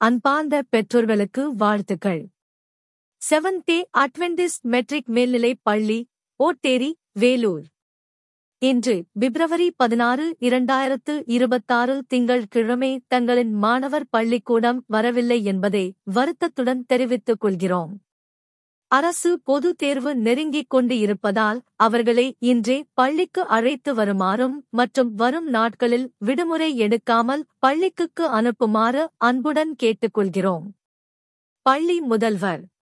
அன்பார்ந்த பெற்றோர்களுக்கு வாழ்த்துக்கள் செவன் டே அட்வென்டிஸ்ட் மெட்ரிக் மேல்நிலைப் பள்ளி ஓட்டேரி வேலூர் இன்று பிப்ரவரி பதினாறு இரண்டாயிரத்து இருபத்தாறு திங்கள் கிழமை தங்களின் மாணவர் பள்ளிக்கூடம் வரவில்லை என்பதை வருத்தத்துடன் தெரிவித்துக் கொள்கிறோம் அரசு பொது தேர்வு நெருங்கிக் கொண்டு இருப்பதால் அவர்களை இன்றே பள்ளிக்கு அழைத்து வருமாறும் மற்றும் வரும் நாட்களில் விடுமுறை எடுக்காமல் பள்ளிக்கு அனுப்புமாறு அன்புடன் கேட்டுக்கொள்கிறோம் பள்ளி முதல்வர்